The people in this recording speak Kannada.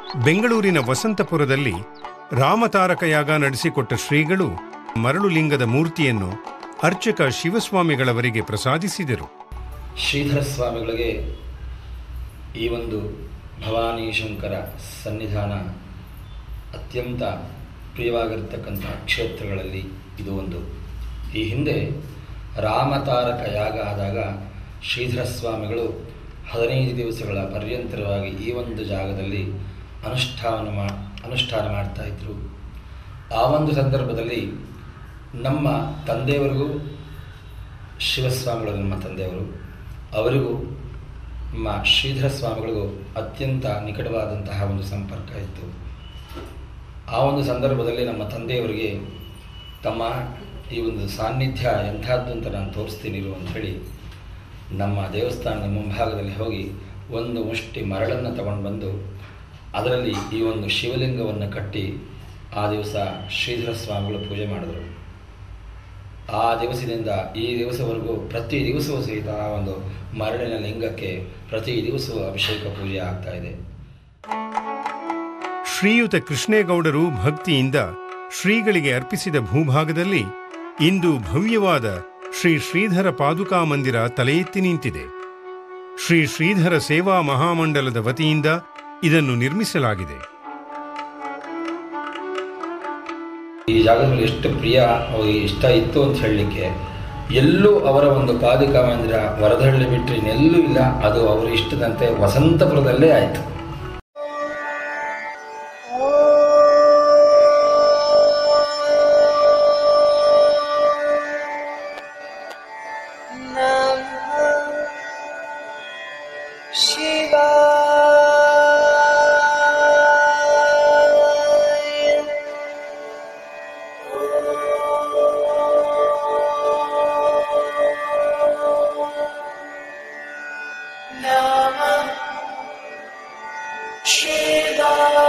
ಬೆಂಗಳೂರಿನ ವಸಂತಪುರದಲ್ಲಿ ರಾಮತಾರಕ ಯಾಗ ನಡೆಸಿಕೊಟ್ಟ ಶ್ರೀಗಳು ಮರಳು ಲಿಂಗದ ಮೂರ್ತಿಯನ್ನು ಅರ್ಚಕ ಶಿವಸ್ವಾಮಿಗಳವರಿಗೆ ಪ್ರಸಾದಿಸಿದರು ಶ್ರೀಧರ ಸ್ವಾಮಿಗಳಿಗೆ ಈ ಒಂದು ಭವಾನಿ ಶಂಕರ ಸನ್ನಿಧಾನ ಅತ್ಯಂತ ಪ್ರಿಯವಾಗಿರ್ತಕ್ಕಂಥ ಕ್ಷೇತ್ರಗಳಲ್ಲಿ ಇದು ಒಂದು ಈ ಹಿಂದೆ ರಾಮತಾರಕ ಯಾಗ ಆದಾಗ ಶ್ರೀಧರ ಸ್ವಾಮಿಗಳು ಹದಿನೈದು ದಿವಸಗಳ ಪರ್ಯಂತರವಾಗಿ ಈ ಒಂದು ಜಾಗದಲ್ಲಿ ಅನುಷ್ಠಾನ ಮಾ ಅನುಷ್ಠಾನ ಮಾಡ್ತಾ ಇದ್ದರು ಆ ಒಂದು ಸಂದರ್ಭದಲ್ಲಿ ನಮ್ಮ ತಂದೆಯವರಿಗೂ ಶಿವಸ್ವಾಮಿಗಳು ನಮ್ಮ ತಂದೆಯವರು ಅವರಿಗೂ ನಮ್ಮ ಶ್ರೀಧರ ಸ್ವಾಮಿಗಳಿಗೂ ಅತ್ಯಂತ ನಿಕಟವಾದಂತಹ ಒಂದು ಸಂಪರ್ಕ ಇತ್ತು ಆ ಒಂದು ಸಂದರ್ಭದಲ್ಲಿ ನಮ್ಮ ತಂದೆಯವರಿಗೆ ತಮ್ಮ ಈ ಒಂದು ಸಾನ್ನಿಧ್ಯ ಎಂಥದ್ದು ಅಂತ ನಾನು ತೋರಿಸ್ತೀನಿ ಇರು ಅಂತ ಹೇಳಿ ನಮ್ಮ ದೇವಸ್ಥಾನದ ಮುಂಭಾಗದಲ್ಲಿ ಹೋಗಿ ಒಂದು ಮುಷ್ಟಿ ಮರಳನ್ನು ತಗೊಂಡು ಬಂದು ಅದರಲ್ಲಿ ಈ ಒಂದು ಶಿವಲಿಂಗವನ್ನು ಕಟ್ಟಿ ಆ ದಿವಸ ಶ್ರೀಧರ ಸ್ವಾಮಿಗಳು ಪೂಜೆ ಮಾಡಿದರು ಆ ದಿವಸದಿಂದ ಈ ದಿವಸವರೆಗೂ ಪ್ರತಿ ದಿವಸವೂ ಸಹಿತ ಆ ಒಂದು ಮರಳಿನ ಲಿಂಗಕ್ಕೆ ಪ್ರತಿ ದಿವಸವೂ ಅಭಿಷೇಕ ಪೂಜೆ ಆಗ್ತಾ ಇದೆ ಶ್ರೀಯುತ ಕೃಷ್ಣೇಗೌಡರು ಭಕ್ತಿಯಿಂದ ಶ್ರೀಗಳಿಗೆ ಅರ್ಪಿಸಿದ ಭೂಭಾಗದಲ್ಲಿ ಇಂದು ಭವ್ಯವಾದ ಶ್ರೀ ಶ್ರೀಧರ ಪಾದುಕಾ ಮಂದಿರ ತಲೆ ಎತ್ತಿ ನಿಂತಿದೆ ಶ್ರೀ ಶ್ರೀಧರ ಸೇವಾ ಮಹಾಮಂಡಲದ ವತಿಯಿಂದ ಇದನ್ನು ನಿರ್ಮಿಸಲಾಗಿದೆ ಈ ಜಾಗದಲ್ಲಿ ಎಷ್ಟು ಪ್ರಿಯ ಅವ್ರಿಗೆ ಇಷ್ಟ ಇತ್ತು ಅಂತ ಹೇಳಲಿಕ್ಕೆ ಎಲ್ಲೂ ಅವರ ಒಂದು ಪಾದುಕಾ ಮಂದಿರ ವರದಹಳ್ಳಿ ಬಿಟ್ಟರೆ ಇನ್ನೆಲ್ಲೂ ಇಲ್ಲ ಅದು ಅವರು ಇಷ್ಟದಂತೆ ವಸಂತಪುರದಲ್ಲೇ ಆಯಿತು ಶಿವಾಯ ನಮಃ ಶಿವಾಯ